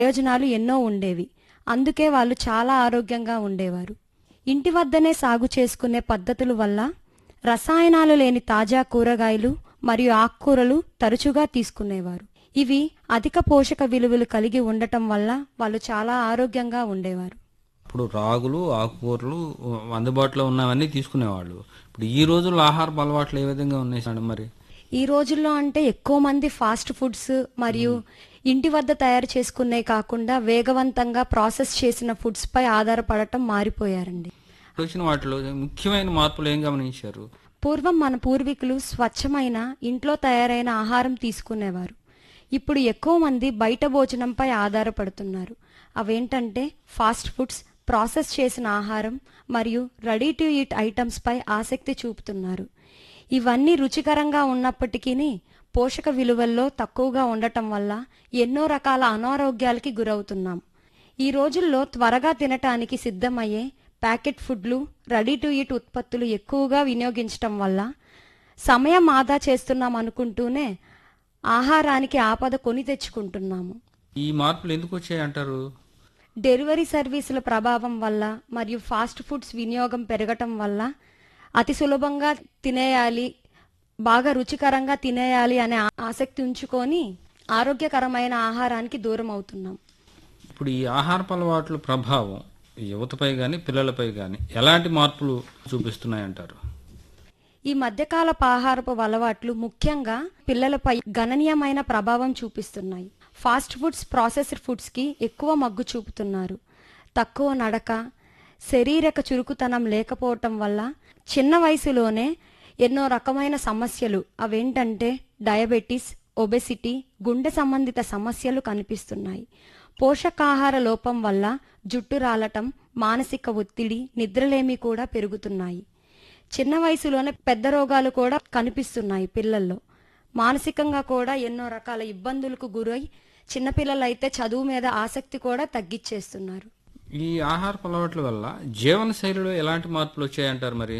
ప్రయోజనాలు ఎన్నో ఉండేవి అందుకే వాళ్ళు చాలా ఆరోగ్యంగా ఉండేవారు ఇంటి వద్దనే సాగు చేసుకునే పద్ధతుల వల్ల రసాయనాలు లేని తాజా కూరగాయలు మరియు ఆకుకూరలు తరచుగా తీసుకునేవారు ఇవి అధిక పోషక విలువలు కలిగి ఉండటం వల్ల వాళ్ళు చాలా ఆరోగ్యంగా ఉండేవారు ఇప్పుడు రాగులు ఆకుకూరలు అందుబాటులో ఉన్నవన్నీ తీసుకునేవాళ్ళు ఇప్పుడు ఈ రోజుల్లో ఆహారపు అలవాట్లు ఏ విధంగా ఉన్నాయి మేడం మరి ఈ రోజుల్లో అంటే ఎక్కువ మంది ఫాస్ట్ ఫుడ్స్ మరియు ఇంటి వద్ద తయారు చేసుకునే కాకుండా వేగవంతంగా ప్రాసెస్ చేసిన ఫుడ్స్ పై ఆధారపడటం మారిపోయారండి ఇప్పుడు వచ్చిన వాటిలో ముఖ్యమైన మార్పులు ఏం గమనించారు పూర్వం మన పూర్వీకులు స్వచ్ఛమైన ఇంట్లో తయారైన ఆహారం తీసుకునేవారు ఇప్పుడు ఎక్కువ మంది బయట భోజనంపై ఆధారపడుతున్నారు అవేంటంటే ఫాస్ట్ ఫుడ్స్ ప్రాసెస్ చేసిన ఆహారం మరియు రెడీ టు ఈట్ ఐటమ్స్ పై ఆసక్తి చూపుతున్నారు ఇవన్నీ రుచికరంగా ఉన్నప్పటికీ పోషక విలువల్లో తక్కువగా ఉండటం వల్ల ఎన్నో రకాల అనారోగ్యాలకి గురవుతున్నాం ఈ రోజుల్లో త్వరగా తినటానికి సిద్ధమయ్యే ప్యాకెట్ ఫుడ్లు రెడీ టు ఈట్ ఉత్పత్తులు ఎక్కువగా వినియోగించటం వల్ల సమయం ఆదా చేస్తున్నాం అనుకుంటూనే ఆహారానికి ఆపద కొని తెచ్చుకుంటున్నాము ఈ మార్పులు ఎందుకు వచ్చాయి అంటారు డెలివరీ సర్వీసుల ప్రభావం వల్ల మరియు ఫాస్ట్ ఫుడ్స్ వినియోగం పెరగటం వల్ల అతి సులభంగా తినేయాలి బాగా రుచికరంగా తినేయాలి అనే ఆ- ఆసక్తి ఉంచుకొని ఆరోగ్యకరమైన ఆహారానికి దూరం అవుతున్నాం ఇప్పుడు ఈ ఆహారపు అలవాట్ల ప్రభావం యువతపై కానీ పిల్లలపై కానీ ఎలాంటి మార్పులు చూపిస్తున్నాయి అంటారు ఈ మధ్యకాలపు ఆహారపు అలవాట్లు ముఖ్యంగా పిల్లలపై గణనీయమైన ప్రభావం చూపిస్తున్నాయి ఫాస్ట్ ఫుడ్స్ ప్రాసెస్డ్ ఫుడ్స్కి ఎక్కువ మగ్గు చూపుతున్నారు తక్కువ నడక శారీరక చురుకుతనం లేకపోవటం వల్ల చిన్న వయసులోనే ఎన్నో రకమైన సమస్యలు అవేంటంటే డయాబెటీస్ ఒబెసిటీ గుండె సంబంధిత సమస్యలు కనిపిస్తున్నాయి పోషకాహార లోపం వల్ల జుట్టు రాలటం మానసిక ఒత్తిడి నిద్రలేమి కూడా పెరుగుతున్నాయి చిన్న వయసులోనే పెద్ద రోగాలు కూడా కనిపిస్తున్నాయి పిల్లల్లో మానసికంగా కూడా ఎన్నో రకాల ఇబ్బందులకు గురై చిన్నపిల్లలైతే చదువు మీద ఆసక్తి కూడా తగ్గిచ్చేస్తున్నారు ఈ ఆహారపు అలవాట్ల వల్ల జీవన శైలిలో ఎలాంటి మార్పులు వచ్చాయంటారు మరి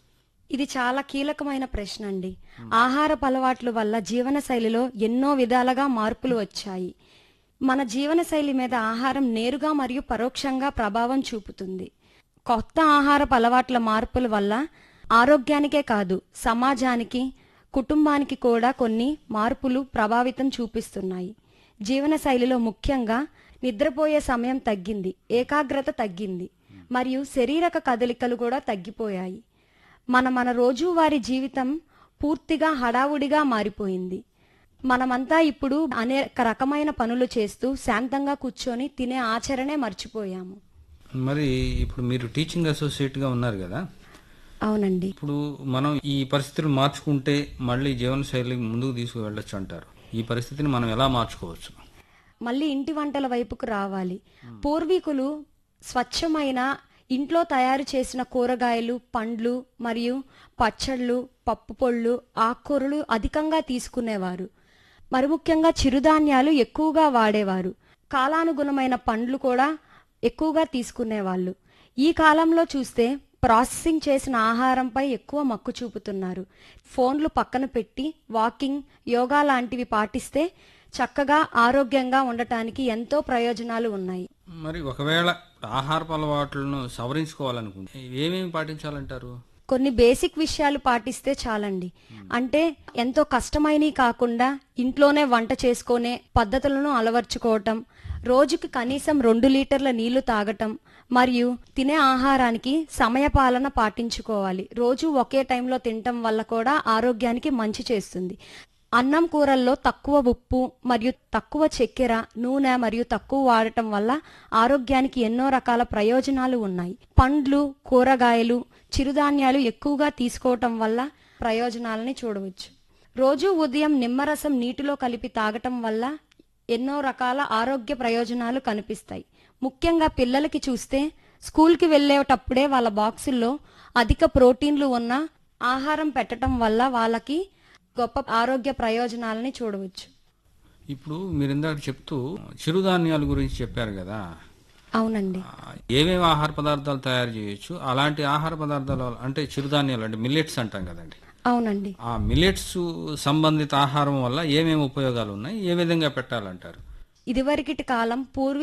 ఇది చాలా కీలకమైన ప్రశ్న అండి ఆహారపు అలవాట్ల వల్ల జీవనశైలిలో ఎన్నో విధాలుగా మార్పులు వచ్చాయి మన జీవనశైలి మీద ఆహారం నేరుగా మరియు పరోక్షంగా ప్రభావం చూపుతుంది కొత్త ఆహారపు అలవాట్ల మార్పుల వల్ల ఆరోగ్యానికే కాదు సమాజానికి కుటుంబానికి కూడా కొన్ని మార్పులు ప్రభావితం చూపిస్తున్నాయి జీవనశైలిలో ముఖ్యంగా నిద్రపోయే సమయం తగ్గింది ఏకాగ్రత తగ్గింది మరియు శారీరక కదలికలు కూడా తగ్గిపోయాయి మన మన రోజువారీ జీవితం పూర్తిగా హడావుడిగా మారిపోయింది మనమంతా ఇప్పుడు అనేక రకమైన పనులు చేస్తూ శాంతంగా కూర్చొని తినే ఆచరణే మర్చిపోయాము మరి ఇప్పుడు మీరు టీచింగ్ అసోసియేట్గా ఉన్నారు కదా అవునండి ఇప్పుడు మనం ఈ పరిస్థితులు మార్చుకుంటే మళ్ళీ జీవన శైలి ముందుకు తీసుకువెళ్ళొచ్చు అంటారు ఈ పరిస్థితిని మనం ఎలా మార్చుకోవచ్చు మళ్ళీ ఇంటి వంటల వైపుకు రావాలి పూర్వీకులు స్వచ్ఛమైన ఇంట్లో తయారు చేసిన కూరగాయలు పండ్లు మరియు పచ్చళ్ళు పప్పు పొళ్ళు ఆకుకూరలు అధికంగా తీసుకునేవారు మరి ముఖ్యంగా చిరుధాన్యాలు ఎక్కువగా వాడేవారు కాలానుగుణమైన పండ్లు కూడా ఎక్కువగా తీసుకునేవాళ్ళు ఈ కాలంలో చూస్తే ప్రాసెసింగ్ చేసిన ఆహారంపై ఎక్కువ మక్కు చూపుతున్నారు ఫోన్లు పక్కన పెట్టి వాకింగ్ యోగా లాంటివి పాటిస్తే చక్కగా ఆరోగ్యంగా ఉండటానికి ఎంతో ప్రయోజనాలు ఉన్నాయి మరి ఒకవేళ ఆహారపు అలవాట్లను సవరించుకోవాలనుకుంటే ఏమేమి పాటించాలంటారు కొన్ని బేసిక్ విషయాలు పాటిస్తే చాలండి అంటే ఎంతో కష్టమైనవి కాకుండా ఇంట్లోనే వంట చేసుకునే పద్ధతులను అలవర్చుకోవటం రోజుకి కనీసం రెండు లీటర్ల నీళ్లు తాగటం మరియు తినే ఆహారానికి సమయపాలన పాటించుకోవాలి రోజు ఒకే టైంలో తినటం వల్ల కూడా ఆరోగ్యానికి మంచి చేస్తుంది అన్నం కూరల్లో తక్కువ ఉప్పు మరియు తక్కువ చక్కెర నూనె మరియు తక్కువ వాడటం వల్ల ఆరోగ్యానికి ఎన్నో రకాల ప్రయోజనాలు ఉన్నాయి పండ్లు కూరగాయలు చిరుధాన్యాలు ఎక్కువగా తీసుకోవటం వల్ల ప్రయోజనాలని చూడవచ్చు రోజు ఉదయం నిమ్మరసం నీటిలో కలిపి తాగటం వల్ల ఎన్నో రకాల ఆరోగ్య ప్రయోజనాలు కనిపిస్తాయి ముఖ్యంగా పిల్లలకి చూస్తే స్కూల్కి వెళ్ళేటప్పుడే వాళ్ళ బాక్సుల్లో అధిక ప్రోటీన్లు ఉన్న ఆహారం పెట్టడం వల్ల వాళ్ళకి గొప్ప ఆరోగ్య ప్రయోజనాలని చూడవచ్చు ఇప్పుడు మీరు ఇందాక చెప్తూ చిరుధాన్యాల గురించి చెప్పారు కదా అవునండి ఆ, ఏమేమి ఆహార పదార్థాలు తయారు చేయొచ్చు అలాంటి ఆహార పదార్థాలు అంటే చిరుధాన్యాలు అంటే మిల్లెట్స్ అంటాం కదండి అవునండి ఆ మిల్లెట్స్ సంబంధిత ఆహారం వల్ల ఏమేమి ఉపయోగాలు ఉన్నాయి ఏ విధంగా పెట్టాలంటారు ఇదివరకటి కాలం పూర్వీ